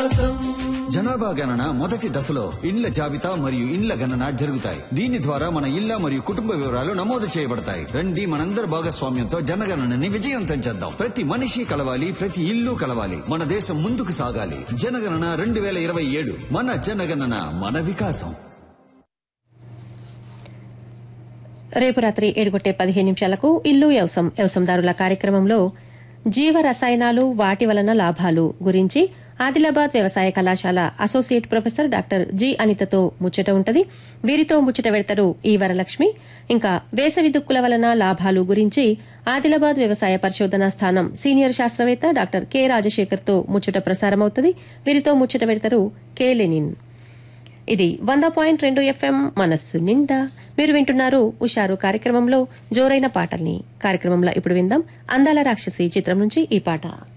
వికాసం జనాభా గణన మొదటి దశలో ఇండ్ల జాబితా మరియు ఇండ్ల గణన జరుగుతాయి దీని ద్వారా మన ఇళ్ల మరియు కుటుంబ వివరాలు నమోదు చేయబడతాయి రండి మనందరి భాగస్వామ్యంతో జనగణనని విజయవంతం చేద్దాం ప్రతి మనిషి కలవాలి ప్రతి ఇల్లు కలవాలి మన దేశం ముందుకు సాగాలి జనగణన రెండు వేల ఇరవై ఏడు మన జనగణన మన వికాసం రేపు రాత్రి ఏడుగొట్టే పదిహేను నిమిషాలకు ఇల్లు వ్యవసం వ్యవసందారుల కార్యక్రమంలో జీవ రసాయనాలు వాటి వలన లాభాలు గురించి ఆదిలాబాద్ వ్యవసాయ కళాశాల అసోసియేట్ ప్రొఫెసర్ డాక్టర్ జి అనితతో ముచ్చట ఉంటది వీరితో ముచ్చట పెడతారు ఈ వరలక్ష్మి ఇంకా వేసవి దుక్కుల వలన లాభాలు గురించి ఆదిలాబాద్ వ్యవసాయ పరిశోధనా స్థానం సీనియర్ శాస్త్రవేత్త డాక్టర్ కె రాజశేఖర్తో ముచ్చట ప్రసారమవుతుంది వీరితో ముచ్చట పెడతారు కె లెనిన్ ఇది వంద పాయింట్ రెండు ఎఫ్ఎం మనస్సు నిండా మీరు వింటున్నారు ఉషారు కార్యక్రమంలో జోరైన పాటల్ని కార్యక్రమంలో ఇప్పుడు విందాం అందాల రాక్షసి చిత్రం నుంచి ఈ పాట